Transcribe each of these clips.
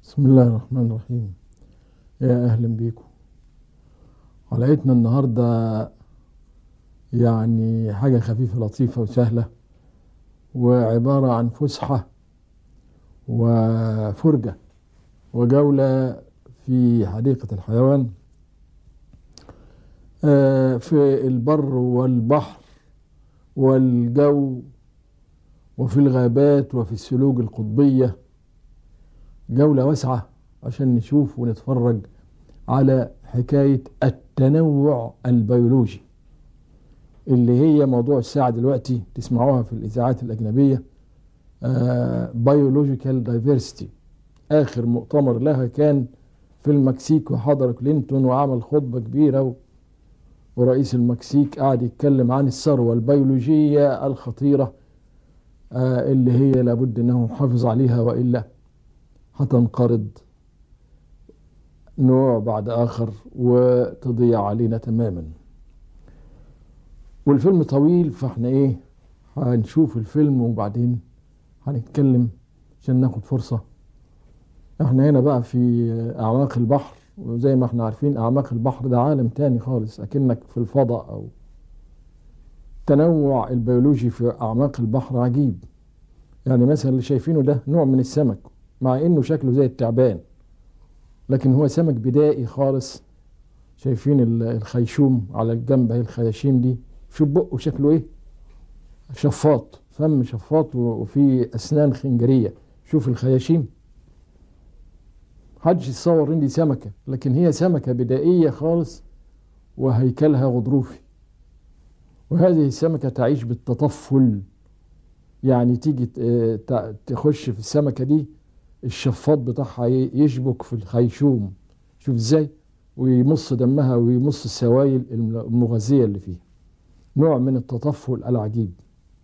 بسم الله الرحمن الرحيم يا أهلا بيكم حلقتنا النهاردة يعني حاجة خفيفة لطيفة وسهلة وعبارة عن فسحة وفرجة وجولة في حديقة الحيوان آه، في البر والبحر والجو وفي الغابات وفي السلوج القطبية جولة واسعة عشان نشوف ونتفرج على حكاية التنوع البيولوجي اللي هي موضوع الساعة دلوقتي تسمعوها في الإذاعات الأجنبية بيولوجيكال دايفرسيتي آخر مؤتمر لها كان في المكسيك وحضر كلينتون وعمل خطبة كبيرة و... ورئيس المكسيك قاعد يتكلم عن الثروة البيولوجية الخطيرة آه اللي هي لابد انه نحافظ عليها والا هتنقرض نوع بعد اخر وتضيع علينا تماما والفيلم طويل فاحنا ايه هنشوف الفيلم وبعدين هنتكلم عشان ناخد فرصة احنا هنا بقى في اعماق البحر وزي ما احنا عارفين اعماق البحر ده عالم تاني خالص اكنك في الفضاء او التنوع البيولوجي في اعماق البحر عجيب يعني مثلا اللي شايفينه ده نوع من السمك مع انه شكله زي التعبان لكن هو سمك بدائي خالص شايفين الخيشوم على الجنب اهي الخياشيم دي شوف بقه شكله ايه شفاط فم شفاط وفي اسنان خنجريه شوف الخياشيم محدش يتصور ان دي سمكه لكن هي سمكه بدائيه خالص وهيكلها غضروفي وهذه السمكه تعيش بالتطفل يعني تيجي تخش في السمكه دي الشفاط بتاعها يشبك في الخيشوم شوف ازاي ويمص دمها ويمص السوائل المغذيه اللي فيها نوع من التطفل العجيب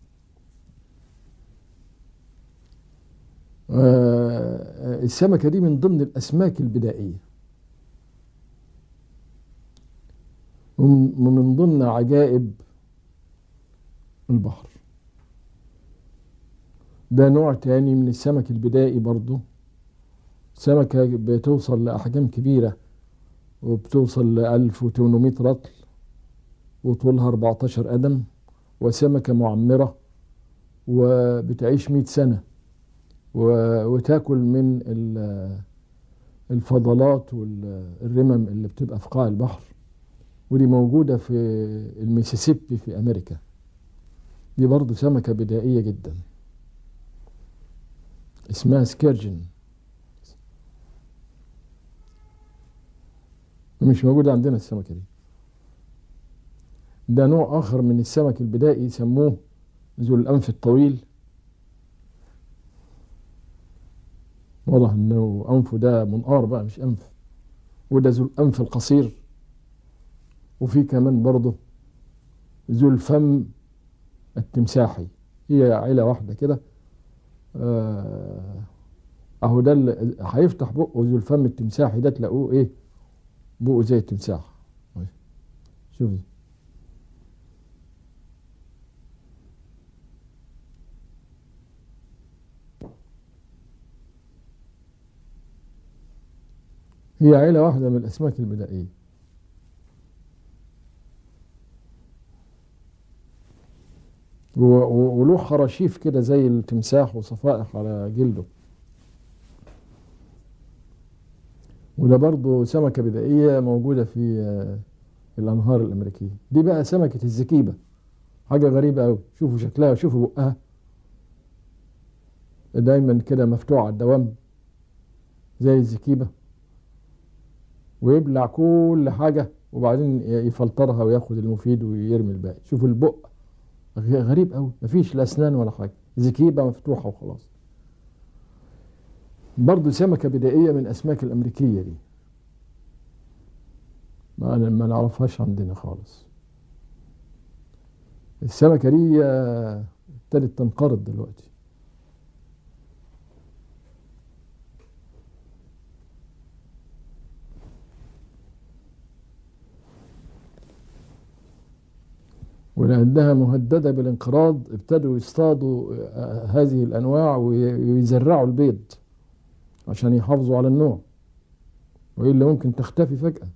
آه السمكة دي من ضمن الأسماك البدائية ومن ضمن عجائب البحر ده نوع تاني من السمك البدائي برضو سمكة بتوصل لأحجام كبيرة وبتوصل ل 1800 رطل وطولها 14 قدم وسمكة معمرة وبتعيش 100 سنة وتاكل من الفضلات والرمم اللي بتبقى في قاع البحر ودي موجودة في الميسيسيبي في أمريكا دي برضو سمكة بدائية جدا اسمها سكيرجن مش موجودة عندنا السمكة دي ده نوع آخر من السمك البدائي يسموه ذو الأنف الطويل واضح انه انفه ده منقار بقى مش انف وده ذو الانف القصير وفي كمان برضه ذو الفم التمساحي هي عيله واحده كده اهو ده اللي هيفتح بقه ذو الفم التمساحي ده تلاقوه ايه بقه زي التمساح شوف هي عيلة واحدة من الأسماك البدائية وله خراشيف كده زي التمساح وصفائح على جلده وده برضه سمكة بدائية موجودة في الأنهار الأمريكية دي بقى سمكة الزكيبة حاجة غريبة أوي شوفوا شكلها شوفوا بقها دايما كده مفتوح على الدوام زي الزكيبة ويبلع كل حاجة وبعدين يفلترها وياخد المفيد ويرمي الباقي شوفوا البق غريب قوي مفيش لا اسنان ولا حاجة زكيبة مفتوحة وخلاص برضه سمكة بدائية من الأسماك الأمريكية دي ما ما نعرفهاش عندنا خالص السمكة دي ابتدت تنقرض دلوقتي ولأنها مهددة بالانقراض ابتدوا يصطادوا هذه الأنواع ويزرعوا البيض عشان يحافظوا على النوع وإلا ممكن تختفي فجأة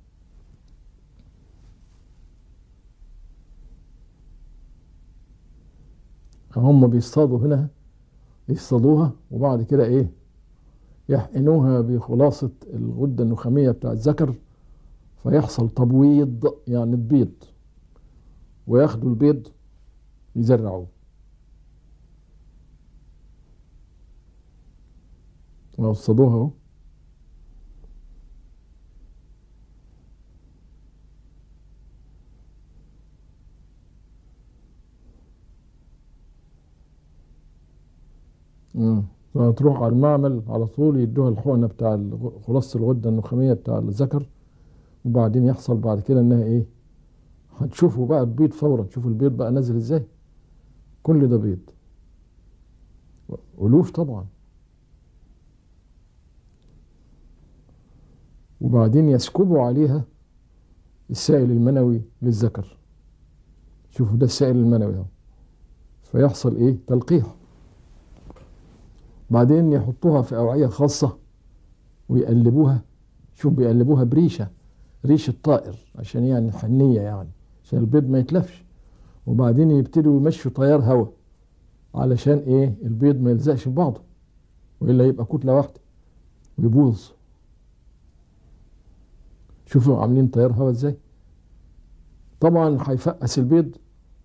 هم بيصطادوا هنا يصطادوها وبعد كده ايه يحقنوها بخلاصة الغدة النخامية بتاع الذكر فيحصل تبويض يعني تبيض وياخدوا البيض يزرعوه وصدوها اهو مم. فتروح على المعمل على طول يدوها الحقنة بتاع الغ- خلاصة الغدة النخامية بتاع الذكر وبعدين يحصل بعد كده انها ايه هتشوفوا بقى البيض فورا تشوفوا البيض بقى نازل ازاي كل ده بيض ألوف طبعا وبعدين يسكبوا عليها السائل المنوي للذكر شوفوا ده السائل المنوي اهو فيحصل ايه تلقيح بعدين يحطوها في أوعية خاصة ويقلبوها شوف بيقلبوها بريشة ريشة طائر عشان يعني حنية يعني عشان البيض ما يتلفش وبعدين يبتدوا يمشوا تيار هواء علشان ايه البيض ما يلزقش في بعضه والا يبقى كتلة واحدة ويبوظ شوفوا عاملين تيار هواء ازاي طبعا هيفقس البيض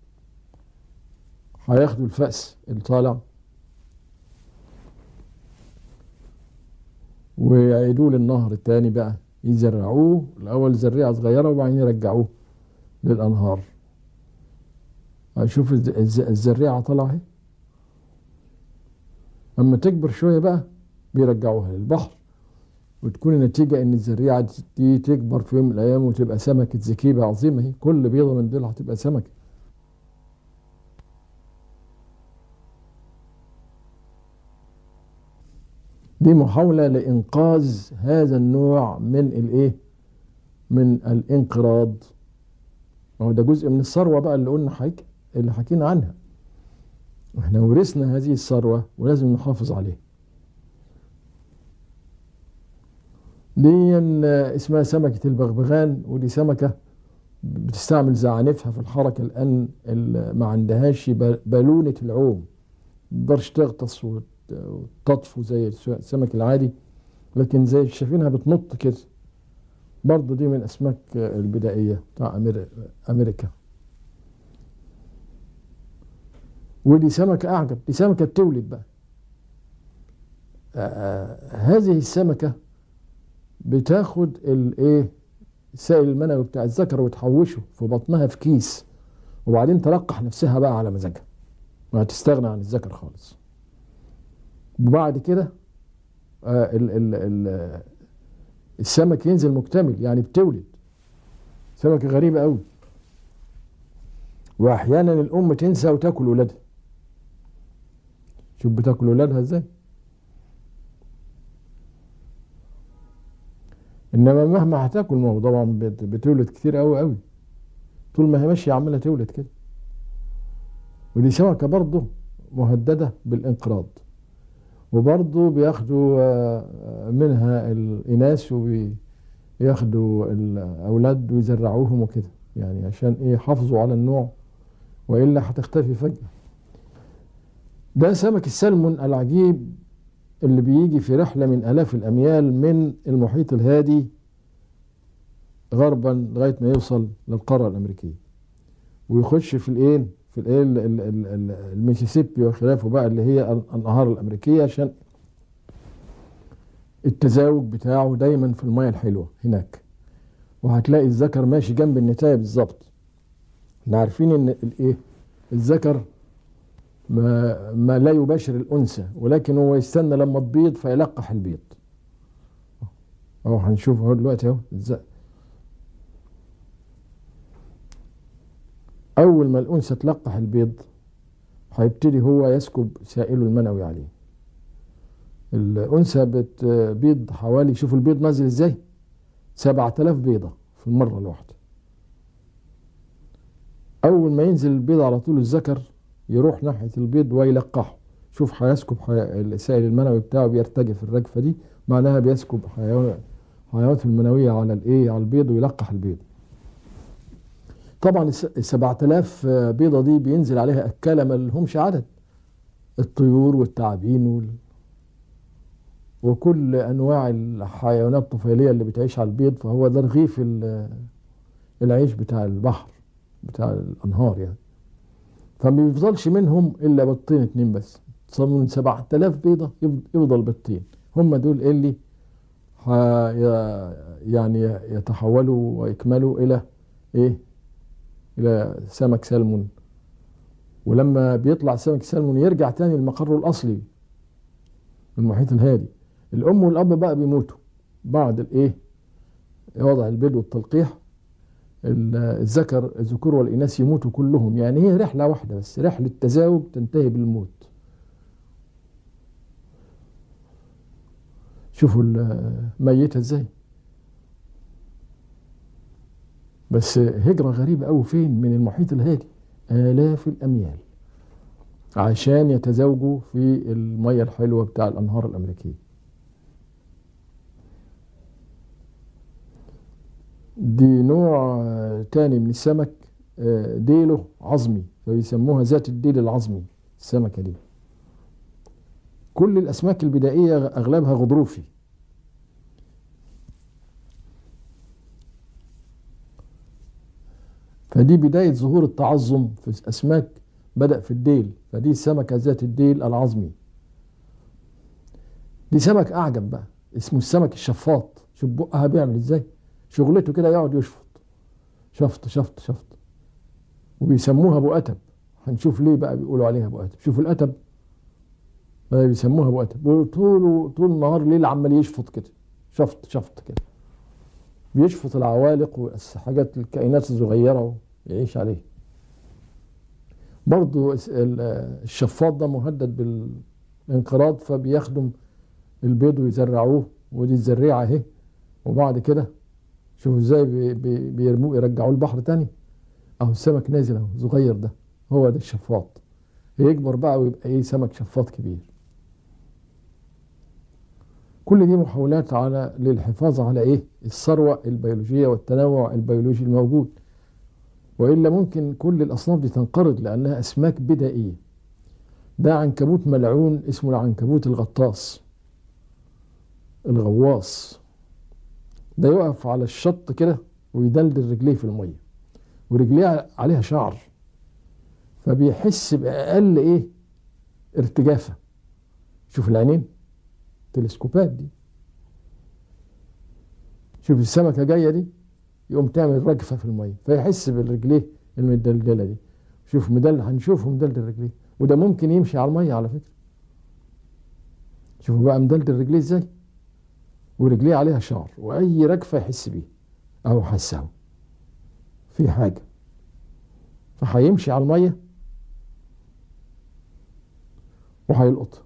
هياخدوا الفأس اللي طالع ويعيدوه للنهر التاني بقى يزرعوه الأول زريعة صغيرة وبعدين يرجعوه للأنهار هشوف الز- الز- الزريعة طالعة اهي أما تكبر شوية بقى بيرجعوها للبحر وتكون النتيجة إن الزريعة دي تكبر في يوم من الأيام وتبقى سمكة زكيبة عظيمة هي كل بيضة من دول هتبقى سمكة دي محاولة لإنقاذ هذا النوع من الإيه؟ من الانقراض ما هو ده جزء من الثروة بقى اللي قلنا حك... اللي حكينا عنها احنا ورثنا هذه الثروة ولازم نحافظ عليها دي اسمها سمكة البغبغان ودي سمكة بتستعمل زعانفها في الحركة لأن ال- ما عندهاش ب- بالونة العوم متقدرش تغطس وت- وتطفو زي الس- السمك العادي لكن زي شايفينها بتنط كده برضه دي من الأسماك البدائية بتاع أمير- أمريكا ودي سمكة أعجب دي سمكة بتولد بقى آه، هذه السمكة بتاخد الايه السائل المنوي بتاع الذكر وتحوشه في بطنها في كيس وبعدين تلقح نفسها بقى على مزاجها ما تستغنى عن الذكر خالص وبعد كده آه ال ال ال السمك ينزل مكتمل يعني بتولد سمكة غريبة قوي واحيانا الام تنسى وتاكل ولادها شوف بتاكل ولادها ازاي انما مهما هتاكل ما هو طبعا بت- بتولد كتير قوي قوي طول ما هي ماشيه عماله تولد كده ودي سمكه برضه مهدده بالانقراض وبرضه بياخدوا آه، منها الاناث وبياخدوا الاولاد ويزرعوهم وكده يعني عشان ايه يحافظوا على النوع والا هتختفي فجاه ده سمك السلمون العجيب اللي بيجي في رحلة من آلاف الأميال من المحيط الهادي غربا لغاية ما يوصل للقارة الأمريكية ويخش في الإيه في الإيه ال- ال- ال- ال- الميسيسيبي وخلافه بقى اللي هي الأنهار الأمريكية عشان التزاوج بتاعه دايما في المياه الحلوة هناك وهتلاقي الذكر ماشي جنب النتاية بالظبط احنا عارفين ان الايه الذكر ما, ما لا يباشر الأنثى ولكن هو يستنى لما تبيض فيلقح البيض اهو هنشوف اهو دلوقتي اهو ازاي أول ما الأنثى تلقح البيض هيبتدي هو يسكب سائله المنوي عليه الأنثى بتبيض حوالي شوفوا البيض نازل ازاي 7000 بيضة في المرة الواحدة أول ما ينزل البيض على طول الذكر يروح ناحية البيض ويلقحه شوف هيسكب حي... السائل المنوي بتاعه بيرتجف الرجفة دي معناها بيسكب حيوان حيوانات المنوية على الايه على البيض ويلقح البيض طبعا ال 7000 بيضة دي بينزل عليها أكالة ما لهمش عدد الطيور والتعابين وال... وكل أنواع الحيوانات الطفيلية اللي بتعيش على البيض فهو ده رغيف العيش بتاع البحر بتاع الأنهار يعني فما بيفضلش منهم إلا بيضتين اتنين بس من 7000 بيضة يفضل بيضتين هم دول اللي يعني يتحولوا ويكملوا إلى إيه إلى سمك سلمون ولما بيطلع سمك سلمون يرجع تاني لمقره الأصلي المحيط الهادي الأم والأب بقى بيموتوا بعد الإيه وضع البيض والتلقيح الذكر الذكور والإناث يموتوا كلهم يعني هي رحلة واحدة بس رحلة تزاوج تنتهي بالموت شوفوا ميتة ازاي بس هجرة غريبة أوي فين من المحيط الهادي آلاف الأميال عشان يتزوجوا في المية الحلوة بتاع الأنهار الأمريكية دي نوع تاني من السمك ديله عظمي فبيسموها ذات الديل العظمي السمكة دي كل الأسماك البدائية أغلبها غضروفي فدي بداية ظهور التعظم في الأسماك بدأ في الديل فدي سمكة ذات الديل العظمي دي سمك أعجب بقى اسمه السمك الشفاط شوف بقها بيعمل ازاي شغلته كده يقعد يشفط شفط شفط شفط وبيسموها ابو اتب هنشوف ليه بقى بيقولوا عليها ابو اتب شوفوا الاتب بيسموها ابو اتب طول طول النهار ليل عمال يشفط كده شفط شفط كده بيشفط العوالق والحاجات الكائنات الصغيره ويعيش عليه برضو الشفاط ده مهدد بالانقراض فبيخدم البيض ويزرعوه ودي الزريعه اهي وبعد كده شوفوا ازاي بي بي بيرموه يرجعوه البحر تاني اهو السمك نازل اهو صغير ده هو ده الشفاط يكبر بقى ويبقى ايه سمك شفاط كبير كل دي محاولات على للحفاظ على ايه الثروه البيولوجيه والتنوع البيولوجي الموجود والا ممكن كل الاصناف دي تنقرض لانها اسماك بدائيه ده عنكبوت ملعون اسمه العنكبوت الغطاس الغواص ده يقف على الشط كده ويدلدل رجليه في الميه ورجليه عليها شعر فبيحس باقل ايه ارتجافه شوف العينين تلسكوبات دي شوف السمكه جايه دي يقوم تعمل رجفه في الميه فيحس بالرجليه المدلدله دي شوف مدل هنشوفه مدلدل رجليه وده ممكن يمشي على الميه على فكره شوفوا بقى مدلدل رجليه ازاي ورجليه عليها شعر واي رجفه يحس بيه اهو حس اهو في حاجه فهيمشي على الميه وهيلقط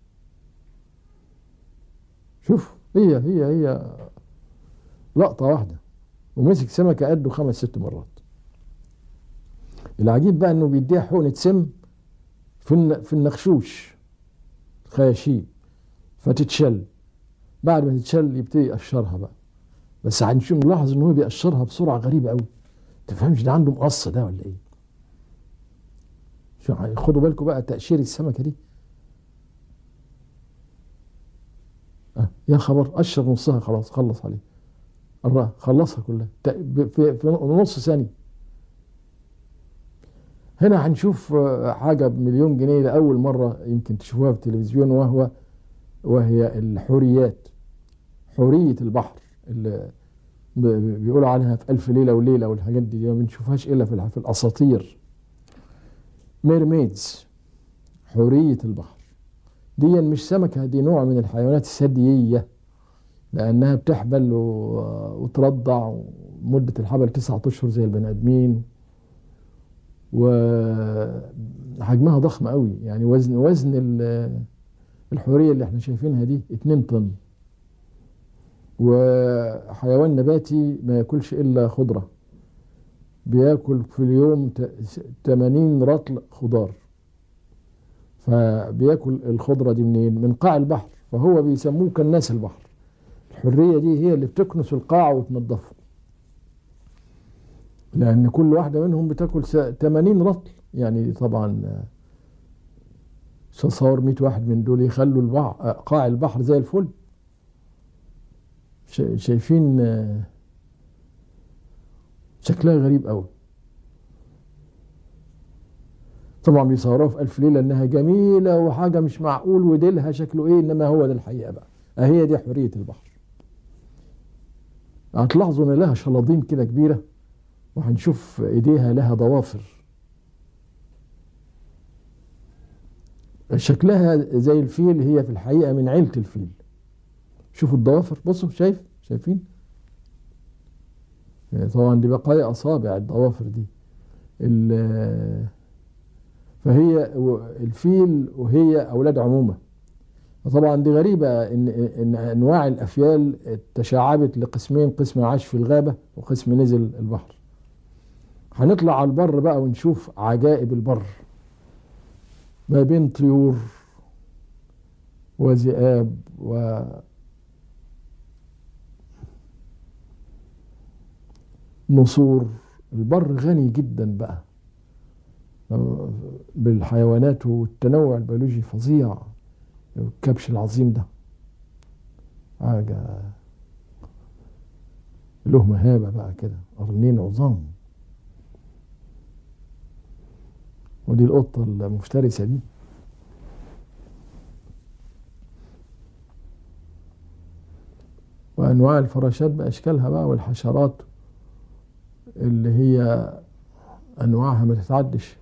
شوف هي هي هي لقطة واحدة ومسك سمكة قده خمس ست مرات العجيب بقى انه بيديها حقنة سم في في النخشوش خياشيم فتتشل بعد ما تتشل يبتدي يقشرها بقى بس هنشوف نلاحظ ان هو بيقشرها بسرعة غريبة قوي تفهمش ده عنده مقص ده ولا ايه شو خدوا بالكم بقى تقشير السمكة دي أه يا خبر قشر نصها خلاص خلص عليه الله خلصها كلها في, في نص ثانية هنا هنشوف حاجة بمليون جنيه لأول مرة يمكن تشوفوها في التلفزيون وهو وهي الحوريات حورية البحر اللي بيقولوا عنها في ألف ليلة وليلة والحاجات دي ما بنشوفهاش إلا في الأساطير ميرميدز حورية البحر دي مش سمكة دي نوع من الحيوانات الثديية لأنها بتحبل وترضع مدة الحبل تسعة أشهر زي البني آدمين وحجمها ضخم قوي يعني وزن وزن الحورية اللي احنا شايفينها دي 2 طن وحيوان نباتي ما ياكلش إلا خضرة بياكل في اليوم 80 رطل خضار فبياكل الخضرة دي منين من قاع البحر فهو بيسموه كناس البحر الحرية دي هي اللي بتكنس القاع وتنظفه لأن كل واحدة منهم بتاكل 80 رطل يعني طبعا تصور 100 واحد من دول يخلوا البحر قاع البحر زي الفل شايفين شكلها غريب قوي طبعا بيصوروها في ألف ليلة إنها جميلة وحاجة مش معقول وديلها شكله إيه إنما هو ده الحقيقة بقى أهي دي حرية البحر هتلاحظوا إن لها شلاطين كده كبيرة وهنشوف إيديها لها ضوافر شكلها زي الفيل هي في الحقيقة من عيلة الفيل شوفوا الضوافر بصوا شايف شايفين طبعا دي بقايا أصابع الضوافر دي فهي الفيل وهي أولاد عمومة طبعا دي غريبة إن, إن أنواع الأفيال تشعبت لقسمين قسم عاش في الغابة وقسم نزل البحر هنطلع على البر بقى ونشوف عجائب البر ما بين طيور وذئاب و نصور البر غني جدا بقى بالحيوانات والتنوع البيولوجي فظيع الكبش العظيم ده حاجة له مهابة بقى كده قرنين عظام ودي القطة المفترسة دي وأنواع الفراشات بأشكالها بقى والحشرات اللي هي أنواعها ما تتعدش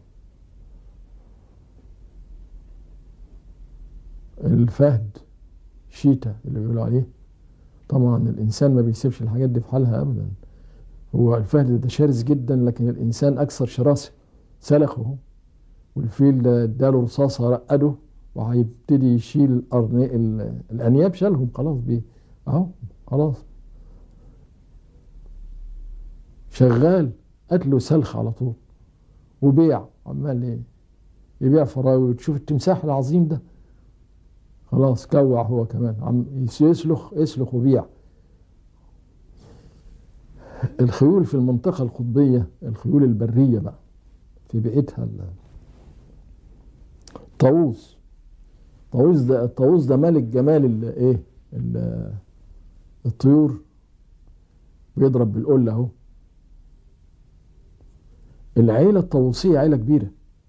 الفهد شيتا اللي بيقولوا عليه طبعا الإنسان ما بيسيبش الحاجات دي في حالها أبدا هو الفهد ده شرس جدا لكن الإنسان أكثر شراسة سلخه والفيل ده اداله رصاصة رقده وهيبتدي يشيل الأنياب شالهم خلاص بيه أهو خلاص شغال قتله سلخ على طول وبيع عمال ايه يبيع فراوي وتشوف التمساح العظيم ده خلاص كوع هو كمان عم يسلخ يسلخ وبيع الخيول في المنطقة القطبية الخيول البرية بقى في بيئتها الطاووس الطاووس ده الطاووس ده ملك جمال ايه الطيور بيضرب بالقلة اهو العيلة الطاووسية عيلة كبيرة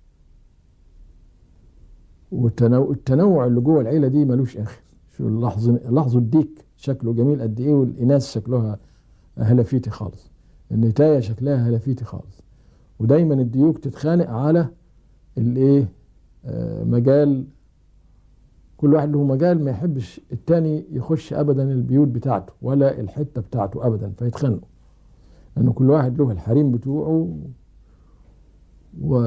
والتنوع اللي جوه العيلة دي ملوش آخر شو لاحظوا لاحظوا الديك شكله جميل قد إيه والإناث شكلها هلافيتي خالص النتاية شكلها هلافيتي خالص ودايما الديوك تتخانق على الايه آه مجال كل واحد له مجال ما يحبش التاني يخش ابدا البيوت بتاعته ولا الحته بتاعته ابدا فيتخانقوا لان كل واحد له الحريم بتوعه و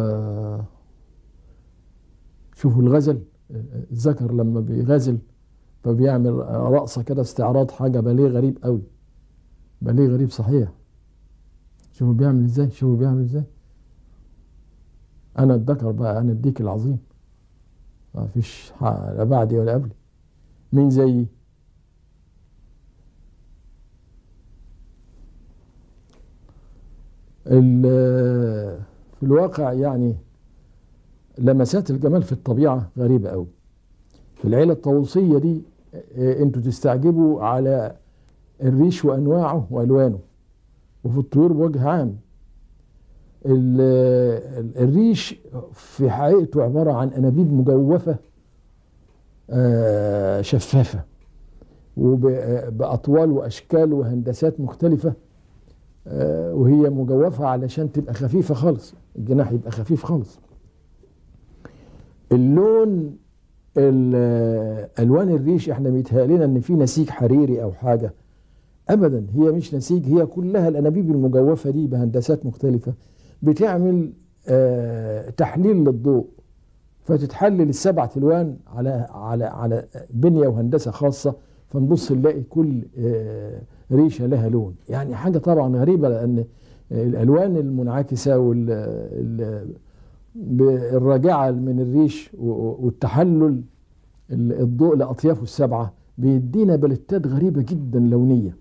شوفوا الغزل الذكر لما بيغزل فبيعمل رقصة كده استعراض حاجة باليه غريب قوي باليه غريب صحيح شوفوا بيعمل ازاي شوفوا بيعمل ازاي انا الذكر بقى انا الديك العظيم ما فيش لا بعدي ولا قبلي مين زيي في الواقع يعني لمسات الجمال في الطبيعة غريبة قوي في العيلة الطاووسية دي انتوا تستعجبوا على الريش وانواعه والوانه وفي الطيور بوجه عام الريش في حقيقته عبارة عن أنابيب مجوفة شفافة وبأطوال وأشكال وهندسات مختلفة وهي مجوفة علشان تبقى خفيفة خالص الجناح يبقى خفيف خالص اللون الوان الريش احنا بيتهيألنا ان في نسيج حريري او حاجه ابدا هي مش نسيج هي كلها الانابيب المجوفه دي بهندسات مختلفه بتعمل آه تحليل للضوء فتتحلل السبعة الوان على على على بنيه وهندسه خاصه فنبص نلاقي كل آه ريشه لها لون يعني حاجه طبعا غريبه لان الالوان المنعكسه وال بالراجعة من الريش والتحلل الضوء لأطيافه السبعة بيدينا بلتات غريبة جدا لونية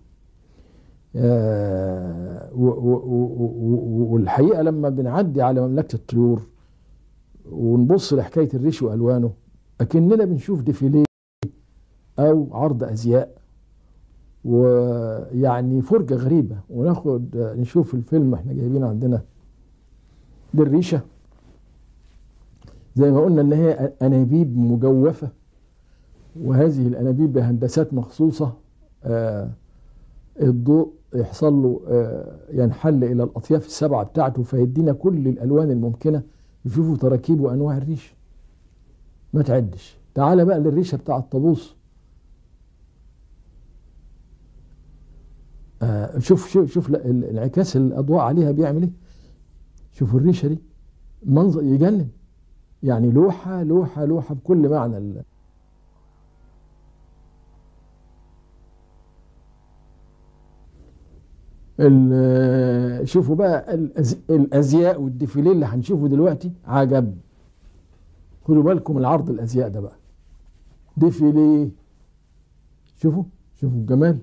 والحقيقة لما بنعدي على مملكة الطيور ونبص لحكاية الريش وألوانه أكننا بنشوف ديفيليه أو عرض أزياء ويعني فرجة غريبة وناخد نشوف الفيلم احنا جايبين عندنا دي الريشة زي ما قلنا ان هي انابيب مجوفة وهذه الانابيب بهندسات مخصوصة آه الضوء يحصل له آه ينحل الى الاطياف السبعة بتاعته فيدينا كل الالوان الممكنة يشوفوا تراكيب وانواع الريش ما تعدش تعال بقى للريشة بتاع الطابوس آه شوف شوف شوف انعكاس الاضواء عليها بيعمل ايه شوفوا الريشه دي منظر يجنن يعني لوحه لوحه لوحه بكل معنى ال شوفوا بقى الازياء والديفيليه اللي هنشوفه دلوقتي عجب خدوا بالكم العرض الازياء ده بقى ديفيليه شوفوا شوفوا الجمال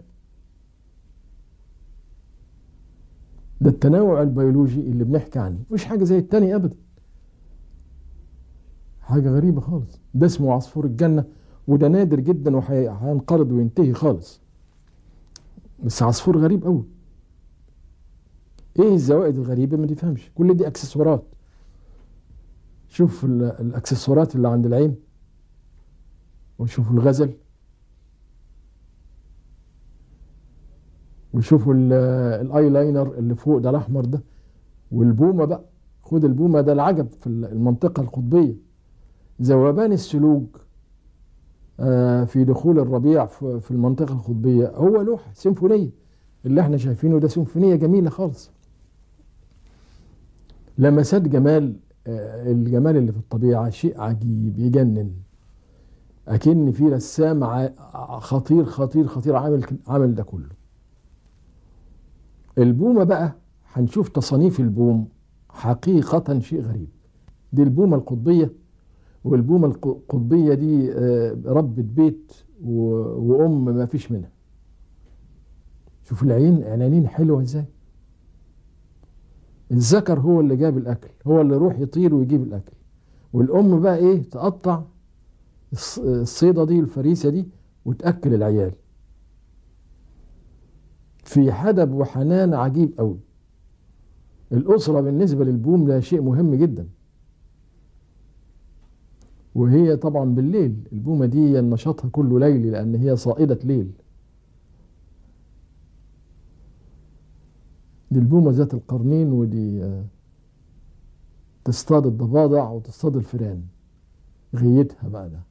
ده التنوع البيولوجي اللي بنحكي عنه مش حاجة زي التاني أبدا حاجة غريبة خالص ده اسمه عصفور الجنة وده نادر جدا وهينقرض وينتهي خالص بس عصفور غريب قوي ايه الزوائد الغريبة ما تفهمش كل دي اكسسوارات شوف الاكسسوارات اللي عند العين وشوف الغزل وشوفوا الاي لاينر اللي فوق ده الاحمر ده والبومه بقى خد البومه ده العجب في المنطقه القطبيه ذوبان السلوج في دخول الربيع في المنطقه القطبيه هو لوحه سيمفونيه اللي احنا شايفينه ده سيمفونيه جميله خالص لمسات جمال الجمال اللي في الطبيعه شيء عجيب يجنن اكن في رسام خطير خطير خطير عامل عامل ده كله البومة بقى هنشوف تصانيف البوم حقيقة شيء غريب دي البومة القطبية والبومة القطبية دي ربة بيت وأم ما فيش منها شوف العين عينين حلوة ازاي الذكر هو اللي جاب الأكل هو اللي يروح يطير ويجيب الأكل والأم بقى إيه تقطع الصيدة دي الفريسة دي وتأكل العيال في حدب وحنان عجيب قوي الأسرة بالنسبة للبوم ده شيء مهم جدا وهي طبعا بالليل البومة دي نشاطها كله ليلي لأن هي صائدة ليل دي البومة ذات القرنين ودي تصطاد الضفادع وتصطاد الفئران غيتها بقى ده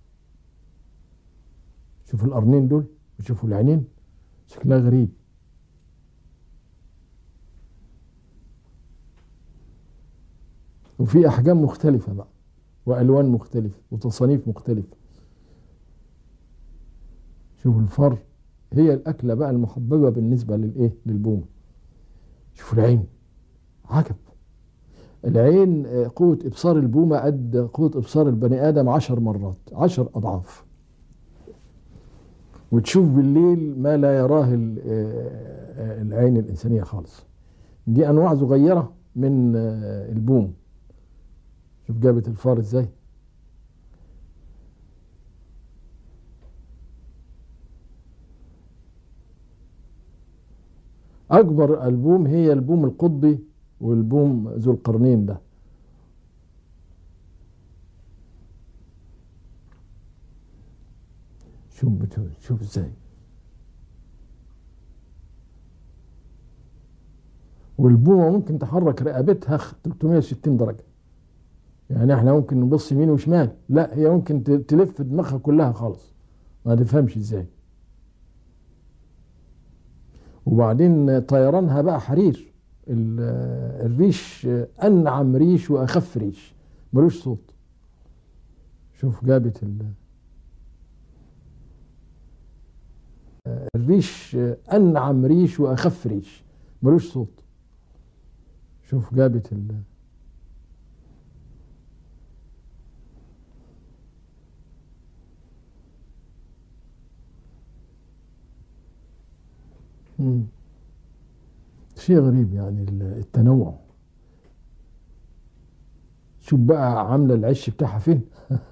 شوفوا القرنين دول وشوفوا العينين شكلها غريب وفي احجام مختلفه بقى والوان مختلفه وتصانيف مختلفه شوفوا الفر هي الاكله بقى المحببه بالنسبه للايه للبومه شوفوا العين عجب العين قوة إبصار البومة قد قوة إبصار البني آدم عشر مرات عشر أضعاف وتشوف بالليل ما لا يراه العين الإنسانية خالص دي أنواع صغيرة من البوم شوف جابت الفار ازاي اكبر البوم هي البوم القطبي والبوم ذو القرنين ده شوف شوف ازاي والبومه ممكن تحرك رقبتها 360 درجه يعني احنا ممكن نبص يمين وشمال لا هي ممكن تلف دماغها كلها خالص ما تفهمش ازاي وبعدين طيرانها بقى حرير الريش انعم ريش واخف ريش ملوش صوت شوف جابت ال الريش انعم ريش واخف ريش ملوش صوت شوف جابت ال مم. شيء غريب يعني ال- التنوع شوف بقى عامله العش بتاعها فين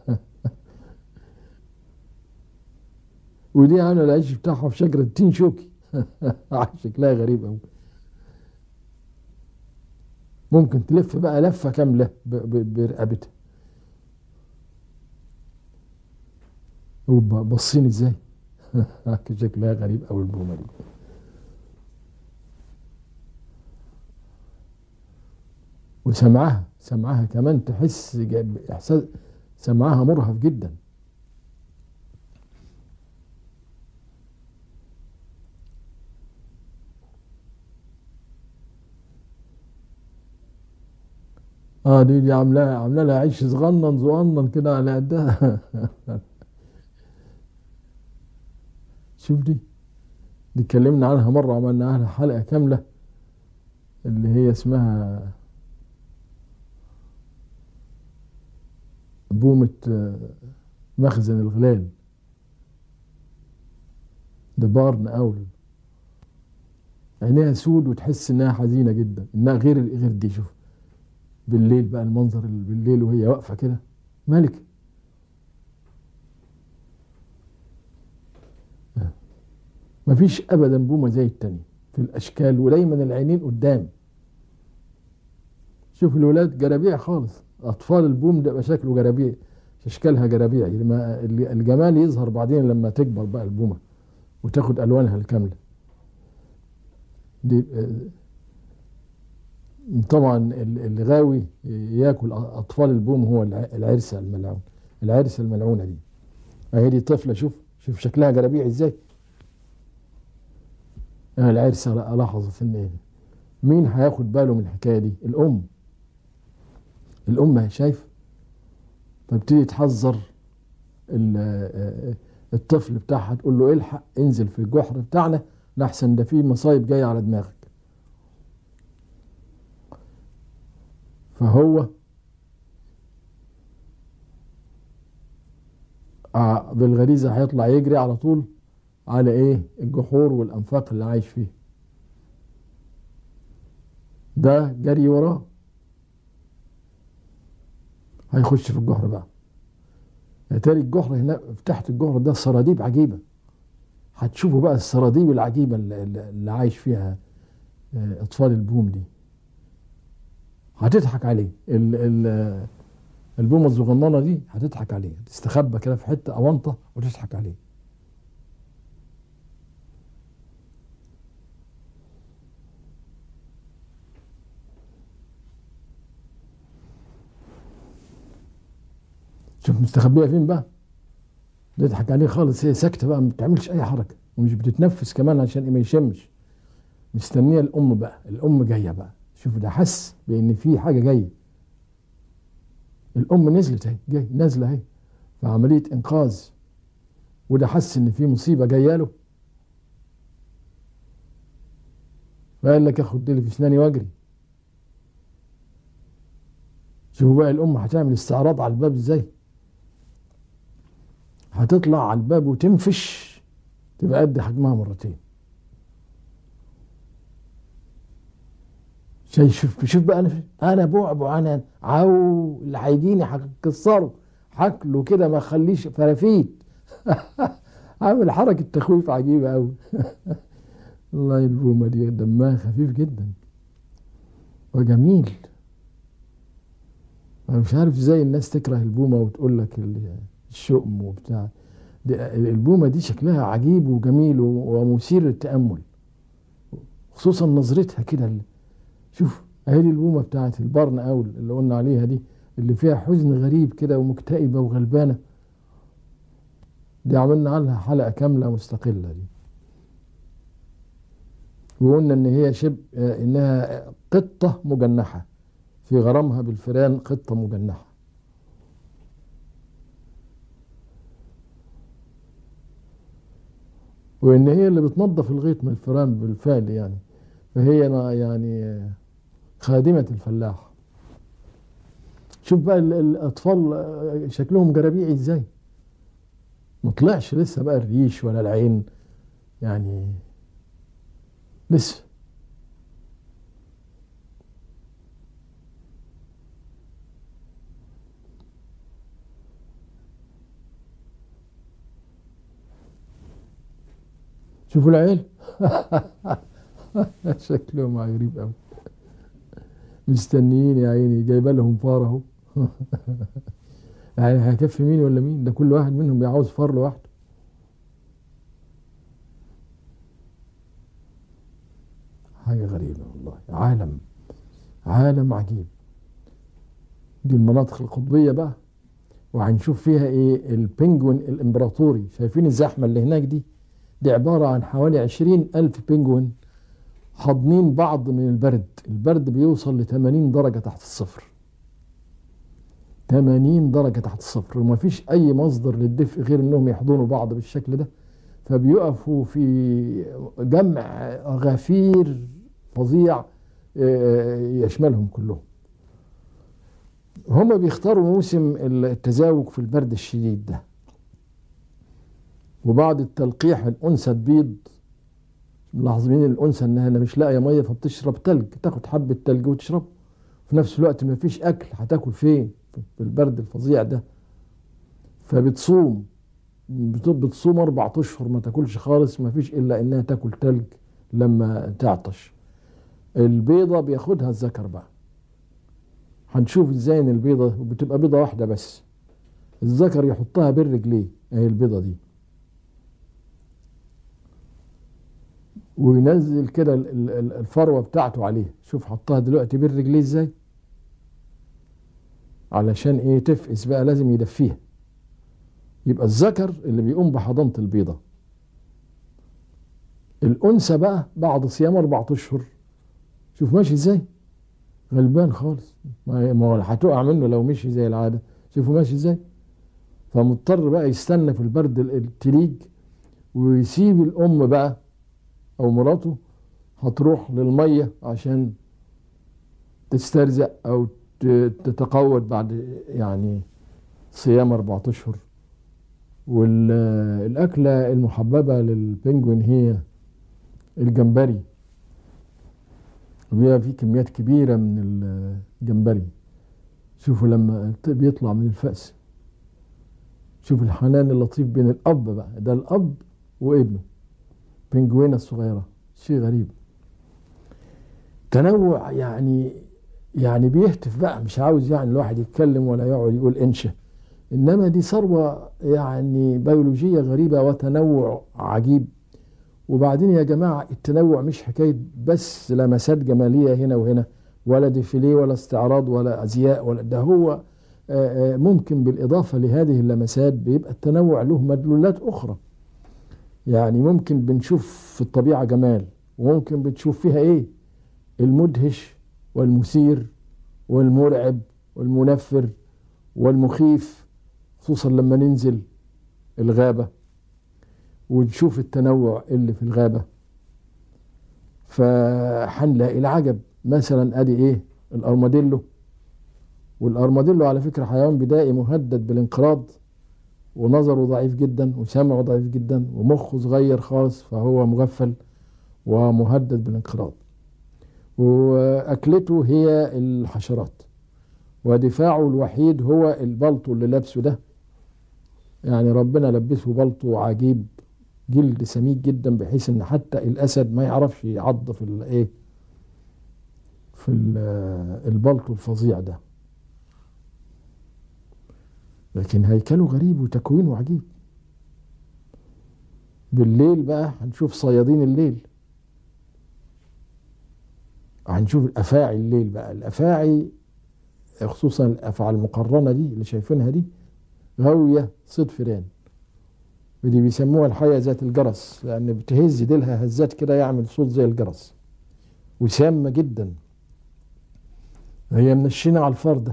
ودي عامله العش بتاعها في شجره تين شوكي شكلها غريب قوي ممكن تلف بقى لفه كامله ب- ب- برقبتها وبصين ازاي شكلها غريب قوي البومه دي وسمعها سمعها كمان تحس جا- احساس سمعها مرهف جدا اه دي دي عاملاها عامله لها عيش صغنن صغنن كده على قدها شوف دي دي اتكلمنا عنها مره عملنا عنها حلقه كامله اللي هي اسمها بومة آه، مخزن الغلال ده بارن أول عينيها سود وتحس إنها حزينة جدا إنها غير غير دي شوف بالليل بقى المنظر اللي بالليل وهي واقفة كده مالك آه. مفيش أبدا بومة زي التانية في الأشكال ودايما العينين قدام شوف الولاد جرابيع خالص اطفال البوم ده يبقى شكله جرابيع اشكالها جرابيعي لما ال- الجمال يظهر بعدين لما تكبر بقى البومه وتاخد الوانها الكامله دي آه، طبعا ال- اللي غاوي ياكل اطفال البوم هو الع- العرسه الملعون العرسه الملعونه دي اهي دي طفله شوف شوف شكلها جرابيع ازاي آه، العرسه لاحظت ان مين هياخد باله من الحكايه دي الام الام هي شايف فبتدي تحذر ال- آه، الطفل بتاعها تقول له الحق انزل في الجحر بتاعنا لحسن ده فيه مصايب جايه على دماغك فهو آه، بالغريزه هيطلع يجري على طول على ايه الجحور والانفاق اللي عايش فيه ده جري وراه هيخش في الجحر بقى اتاري الجحر هنا تحت الجحر ده سراديب عجيبه هتشوفوا بقى السراديب العجيبه اللي, اللي عايش فيها آه، اطفال البوم دي هتضحك عليه ال ال البومه الصغننه دي هتضحك عليه تستخبى كده في حته اونطه وتضحك عليه شوف مستخبيه فين بقى تضحك عليه خالص هي ساكته بقى ما بتعملش اي حركه ومش بتتنفس كمان عشان ما يشمش مستنيه الام بقى الام جايه بقى شوف ده حس بان في حاجه جايه الام نزلت اهي جاي نازله اهي في عمليه انقاذ وده حس ان في مصيبه جايه له فقال لك اخد ديلي في اسناني واجري شوفوا بقى الام هتعمل استعراض على الباب ازاي هتطلع على الباب وتنفش تبقى قد حجمها مرتين شايف شوف شوف بقى انا انا بعبع انا عو اللي هيجيني هكسره هاكله كده ما اخليش فرافيت عامل حركه تخويف عجيبه قوي والله البومه دي دمها خفيف جدا وجميل انا مش عارف ازاي الناس تكره البومه وتقول لك ال- الشؤم وبتاع دي البومه دي شكلها عجيب وجميل ومثير للتامل خصوصا نظرتها كده ال- شوف اهي دي البومه بتاعت البرن اول اللي قلنا عليها دي اللي فيها حزن غريب كده ومكتئبه وغلبانه دي عملنا عنها حلقه كامله مستقله دي وقلنا ان هي شبه انها قطه مجنحه في غرامها بالفئران قطه مجنحه وان هي اللي بتنظف الغيط من الفئران بالفعل يعني فهي نا- يعني خادمه الفلاح شوف بقى ال- الاطفال شكلهم جرابيعي ازاي ما طلعش لسه بقى الريش ولا العين يعني لسه شوفوا العيال شكلهم غريب قوي مستنيين يا عيني جايبه لهم فار اهو يعني هيكفي مين ولا مين ده كل واحد منهم بيعوز فار لوحده حاجة غريبة والله عالم عالم عجيب دي المناطق القطبية بقى وهنشوف فيها ايه البنجوين الامبراطوري شايفين الزحمة اللي هناك دي دي عبارة عن حوالي عشرين ألف بنجوين حاضنين بعض من البرد البرد بيوصل ل 80 درجة تحت الصفر 80 درجة تحت الصفر وما فيش أي مصدر للدفء غير أنهم يحضنوا بعض بالشكل ده فبيقفوا في جمع غفير فظيع يشملهم كلهم هما بيختاروا موسم التزاوج في البرد الشديد ده وبعد التلقيح الأنثى تبيض ملاحظين الأنثى إنها مش لاقية مية فبتشرب تلج تاخد حبة تلج وتشرب في نفس الوقت ما فيش أكل هتاكل فين في البرد الفظيع ده فبتصوم بتصوم أربع أشهر ما تاكلش خالص ما فيش إلا إنها تاكل تلج لما تعطش البيضة بياخدها الذكر بقى هنشوف ازاي ان البيضة بتبقى بيضة واحدة بس الذكر يحطها بين رجليه اهي البيضة دي وينزل كده الفروة بتاعته عليه شوف حطها دلوقتي بين رجليه ازاي علشان ايه تفقس بقى لازم يدفيها يبقى الذكر اللي بيقوم بحضانة البيضة الأنثى بقى بعد صيام أربعة أشهر شوف ماشي ازاي غلبان خالص ما هو هتقع منه لو مشي زي العادة شوفوا ماشي ازاي فمضطر بقى يستنى في البرد التليج ويسيب الأم بقى أو مراته هتروح للمية عشان تسترزق أو تتقود بعد يعني صيام أربعة أشهر والأكلة المحببة للبنجوين هي الجمبري وبيبقى في كميات كبيرة من الجمبري شوفوا لما بيطلع من الفأس شوف الحنان اللطيف بين الأب بقى ده الأب وابنه بنجوينة الصغيرة شيء غريب تنوع يعني يعني بيهتف بقى مش عاوز يعني الواحد يتكلم ولا يقعد يقول انشا انما دي ثروه يعني بيولوجيه غريبه وتنوع عجيب وبعدين يا جماعه التنوع مش حكايه بس لمسات جماليه هنا وهنا ولا ديفيليه ولا استعراض ولا ازياء ولا ده هو ممكن بالاضافه لهذه اللمسات بيبقى التنوع له مدلولات اخرى يعني ممكن بنشوف في الطبيعه جمال وممكن بتشوف فيها ايه المدهش والمثير والمرعب والمنفر والمخيف خصوصا لما ننزل الغابة ونشوف التنوع اللي في الغابة فحنلاقي العجب مثلا ادي ايه الارماديلو والارماديلو على فكرة حيوان بدائي مهدد بالانقراض ونظره ضعيف جدا وسمعه ضعيف جدا ومخه صغير خالص فهو مغفل ومهدد بالانقراض واكلته هي الحشرات ودفاعه الوحيد هو البلطو اللي لابسه ده يعني ربنا لبسه بلطو عجيب جلد سميك جدا بحيث ان حتى الاسد ما يعرفش يعض في الايه في البلطو الفظيع ده لكن هيكله غريب وتكوينه عجيب بالليل بقى هنشوف صيادين الليل هنشوف الافاعي الليل بقى الافاعي خصوصا الافعى المقرنه دي اللي شايفينها دي غاويه صيد فيران ودي بيسموها الحيه ذات الجرس لان بتهز ديلها هزات كده يعمل صوت زي الجرس وسامه جدا هي منشنه على الفرده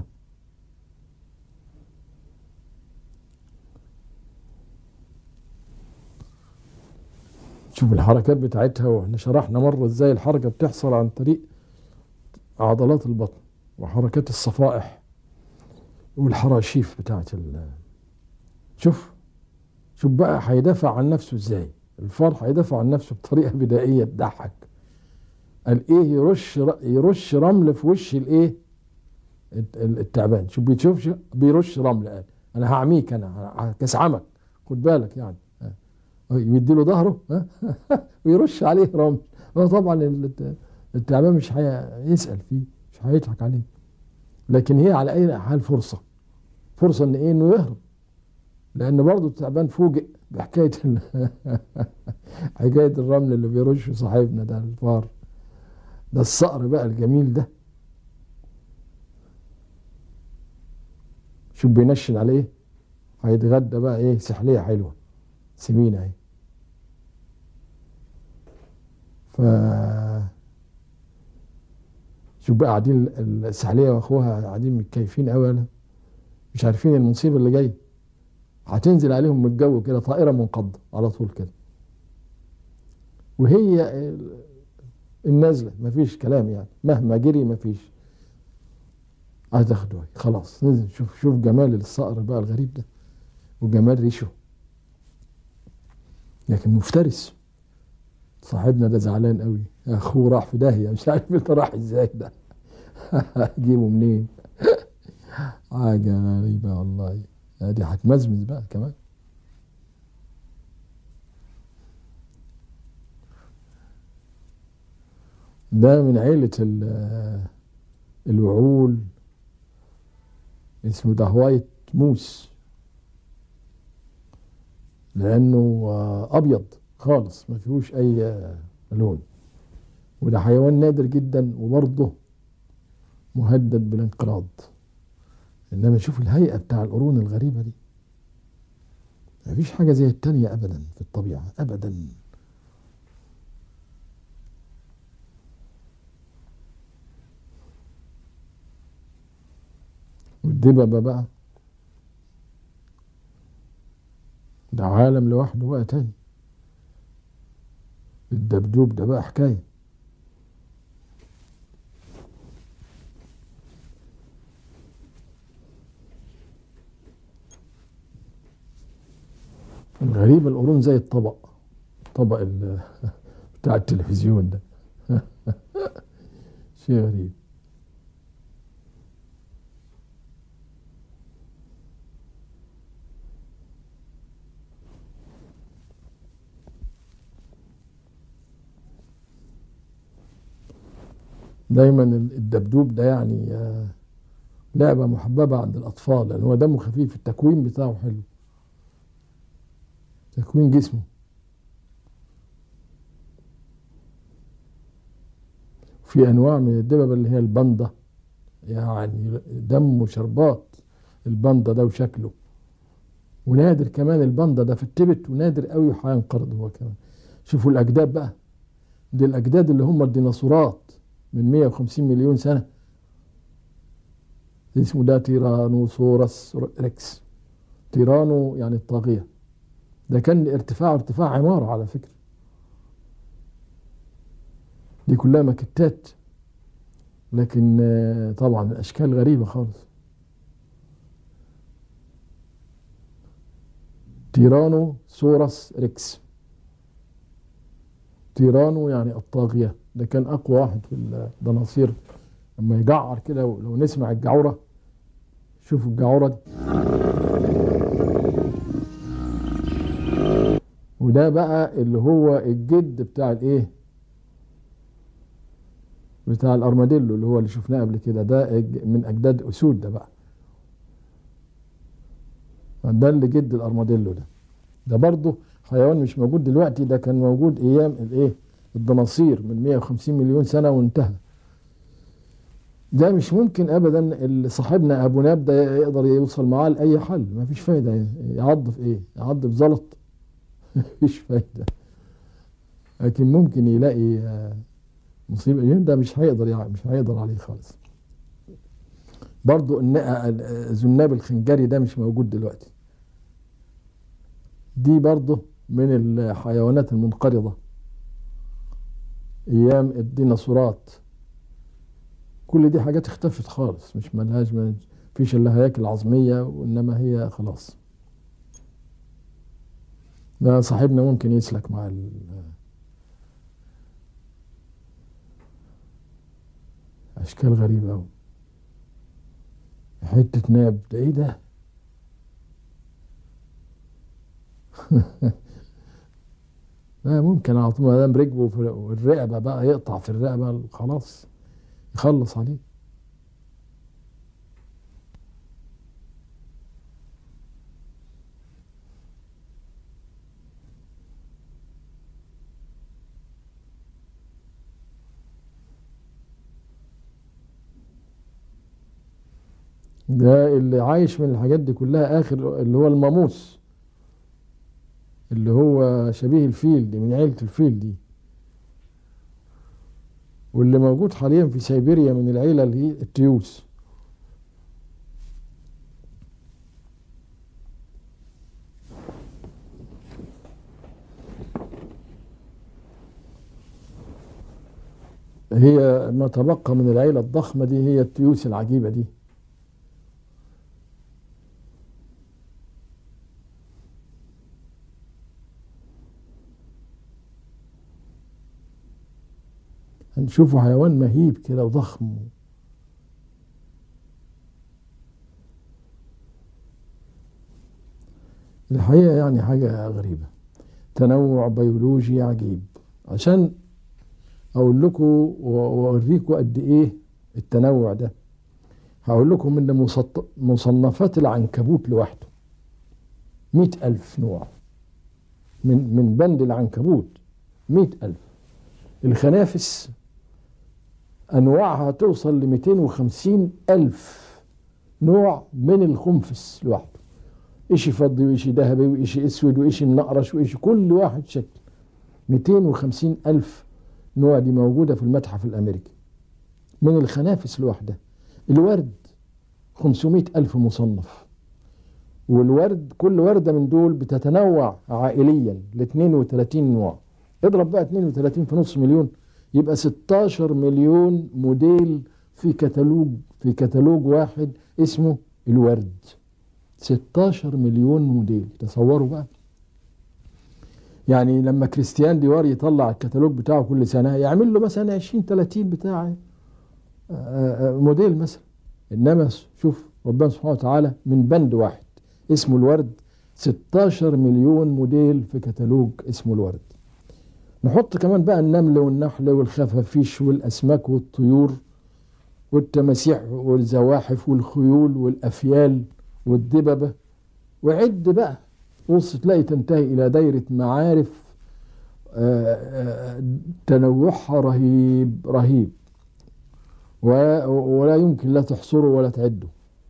شوف الحركات بتاعتها واحنا شرحنا مره ازاي الحركه بتحصل عن طريق عضلات البطن وحركات الصفائح والحراشيف بتاعت ال شوف شوف بقى هيدافع عن نفسه ازاي الفار هيدافع عن نفسه بطريقه بدائيه تضحك قال ايه يرش ر- يرش رمل في وش الايه الت- التعبان شوف بيشوفش بيرش رمل قال انا هعميك انا هكسعمك خد بالك يعني ها. يمد له ظهره ها؟ ويرش عليه رمل هو طبعا الت- التعبان مش هيسال فيه مش هيضحك عليه لكن هي على اي حال فرصه فرصه ان ايه انه يهرب لان برضه التعبان فوجئ بحكايه ال- حكايه الرمل اللي بيرشه صاحبنا ده الفار ده الصقر بقى الجميل ده شوف بينشن عليه هيتغدى بقى ايه سحليه حلوه سمينه اهي ف شوف بقى قاعدين السحليه واخوها قاعدين متكيفين قوي ولا مش عارفين المصيبه اللي جايه هتنزل عليهم من الجو كده طائره منقضه على طول كده وهي النازله مفيش كلام يعني مهما جري مفيش عايز اخده خلاص نزل شوف شوف جمال الصقر بقى الغريب ده وجمال ريشه لكن مفترس صاحبنا ده زعلان قوي اخوه راح في داهيه مش عارف انت راح ازاي ده اجيبه منين حاجه غريبه والله دي هتمزمز بقى كمان ده من عيلة ال- الوعول اسمه ده وايت موس لأنه آه، أبيض خالص ما فيهوش أي آه، لون وده حيوان نادر جدا وبرضه مهدد بالانقراض إنما شوف الهيئة بتاع القرون الغريبة دي ما فيش حاجة زي التانية أبدا في الطبيعة أبدا والدببة بقى ده عالم لوحده بقى تاني الدبدوب ده بقى حكاية الغريب القرون زي الطبق طبق ال- بتاع التلفزيون ده شيء غريب دايما الدبدوب ده يعني آه، لعبة محببة عند الأطفال لأن هو دمه خفيف التكوين بتاعه حلو تكوين جسمه في أنواع من الدببة اللي هي الباندا يعني دمه شربات الباندا ده وشكله ونادر كمان الباندا ده في التبت ونادر قوي وهينقرض هو كمان شوفوا الأجداد بقى دي الأجداد اللي هم الديناصورات من 150 مليون سنة اسمه ده تيرانوسورس ريكس تيرانو يعني الطاغية ده كان ارتفاعه ارتفاع عمارة على فكرة دي كلها ماكتات لكن آه، طبعا الأشكال غريبة خالص تيرانو سورس ريكس تيرانو يعني الطاغية ده كان أقوى واحد في الدناصير لما يجعر كده لو نسمع الجعورة شوفوا الجعورة دي وده بقى اللي هو الجد بتاع الايه بتاع الارماديلو اللي هو اللي شفناه قبل كده ده الج- من اجداد اسود ده بقى ده اللي جد الارماديلو ده ده برضه حيوان مش موجود دلوقتي ده كان موجود ايام الايه الدناصير من 150 مليون سنه وانتهى ده مش ممكن ابدا اللي صاحبنا ابو ناب ده يقدر يوصل معاه لاي حل ما فيش فايده يعض في ايه يعض في زلط مفيش فايده لكن ممكن يلاقي آه، مصيبه ده مش هيقدر يعني مش هيقدر عليه خالص برضو الن- آه، الذناب الخنجري ده مش موجود دلوقتي دي برضه من الحيوانات المنقرضة أيام الديناصورات كل دي حاجات اختفت خالص مش ملهاش ما فيش إلا هياكل عظمية وإنما هي خلاص ده صاحبنا ممكن يسلك مع ال اشكال غريبه قوي حته ناب ده ايه ده لا ممكن على طول ما دام ركبه في الرقبه بقى يقطع في الرقبه خلاص يخلص عليه ده اللي عايش من الحاجات دي كلها اخر اللي هو الماموس اللي هو شبيه الفيل دي من عيلة الفيل دي واللي موجود حاليا في سيبيريا من العيلة اللي هي التيوس هي ما تبقى من العيلة الضخمة دي هي التيوس العجيبة دي هنشوفه حيوان مهيب كده وضخم الحقيقة يعني حاجة غريبة تنوع بيولوجي عجيب عشان أقول لكم وأوريكم قد إيه التنوع ده هقول لكم إن مصنفات العنكبوت لوحده مئة ألف نوع من من بند العنكبوت مئة ألف الخنافس أنواعها توصل ل 250 ألف نوع من الخنفس لوحده إشي فضي وإشي ذهبي وإشي أسود وإشي منقرش وإشي كل واحد شكل 250 ألف نوع دي موجودة في المتحف الأمريكي من الخنافس لوحدها الورد 500 ألف مصنف والورد كل وردة من دول بتتنوع عائليا ل 32 نوع اضرب بقى 32 في نص مليون يبقى 16 مليون موديل في كتالوج في كتالوج واحد اسمه الورد 16 مليون موديل تصوروا بقى يعني لما كريستيان ديوار يطلع الكتالوج بتاعه كل سنه يعمل له مثلا 20 30 بتاع موديل مثلا انما شوف ربنا سبحانه وتعالى من بند واحد اسمه الورد 16 مليون موديل في كتالوج اسمه الورد نحط كمان بقى النمل والنحل والخفافيش والأسماك والطيور والتماسيح والزواحف والخيول والأفيال والدببة وعد بقى بص تلاقي تنتهي إلى دايرة معارف تنوعها رهيب رهيب ولا يمكن لا تحصره ولا تعده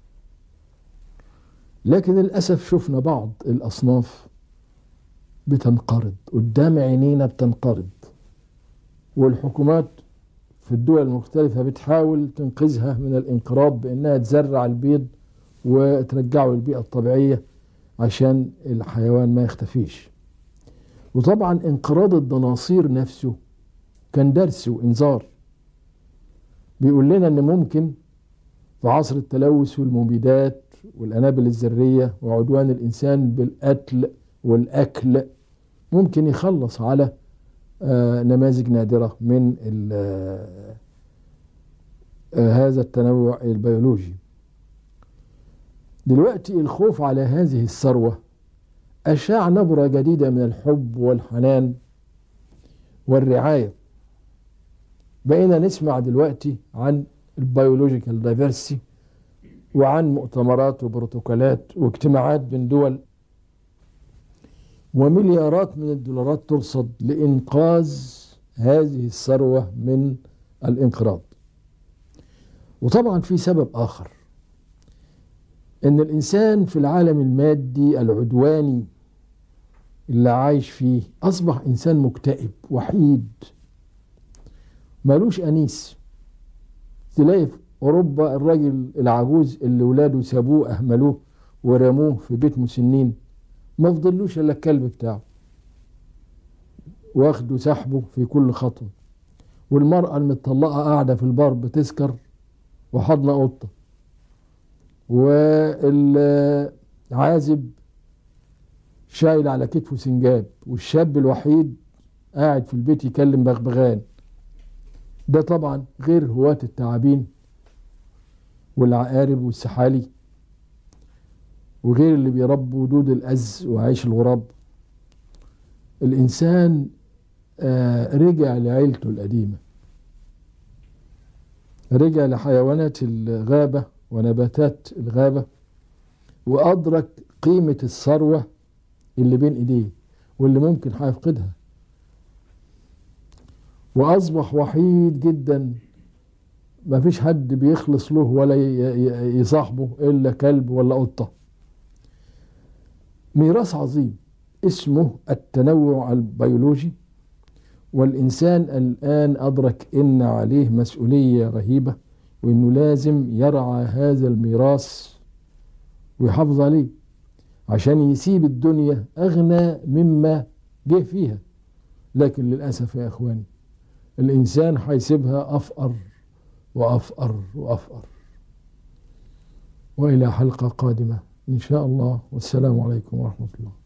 لكن للأسف شفنا بعض الأصناف بتنقرض قدام عينينا بتنقرض والحكومات في الدول المختلفة بتحاول تنقذها من الانقراض بأنها تزرع البيض وترجعه للبيئة الطبيعية عشان الحيوان ما يختفيش وطبعا انقراض الدناصير نفسه كان درس وإنذار بيقول لنا أن ممكن في عصر التلوث والمبيدات والأنابل الذرية وعدوان الإنسان بالقتل والأكل ممكن يخلص على نماذج نادرة من هذا التنوع البيولوجي دلوقتي الخوف على هذه الثروة أشاع نبرة جديدة من الحب والحنان والرعاية بقينا نسمع دلوقتي عن البيولوجيكال دايفرسي وعن مؤتمرات وبروتوكولات واجتماعات بين دول ومليارات من الدولارات ترصد لإنقاذ هذه الثروة من الانقراض وطبعا في سبب آخر إن الإنسان في العالم المادي العدواني اللي عايش فيه أصبح إنسان مكتئب وحيد مالوش أنيس تلاقي في أوروبا الراجل العجوز اللي ولاده سابوه أهملوه ورموه في بيت مسنين ما فضلوش الا الكلب بتاعه واخده سحبه في كل خطوه والمرأة المطلقة قاعدة في البار بتسكر وحضنة قطة والعازب شايل على كتفه سنجاب والشاب الوحيد قاعد في البيت يكلم بغبغان ده طبعا غير هواة التعابين والعقارب والسحالي وغير اللي بيربوا دود الأز وعيش الغراب الإنسان آه، رجع لعيلته القديمة رجع لحيوانات الغابة ونباتات الغابة وأدرك قيمة الثروة اللي بين إيديه واللي ممكن هيفقدها وأصبح وحيد جدا ما فيش حد بيخلص له ولا يصاحبه إلا كلب ولا قطة ميراث عظيم اسمه التنوع البيولوجي والإنسان الآن أدرك إن عليه مسؤولية رهيبة وإنه لازم يرعى هذا الميراث ويحافظ عليه عشان يسيب الدنيا أغنى مما جه فيها لكن للأسف يا إخواني الإنسان هيسيبها أفقر وأفقر وأفقر وإلى حلقة قادمة إن شاء الله والسلام عليكم ورحمة الله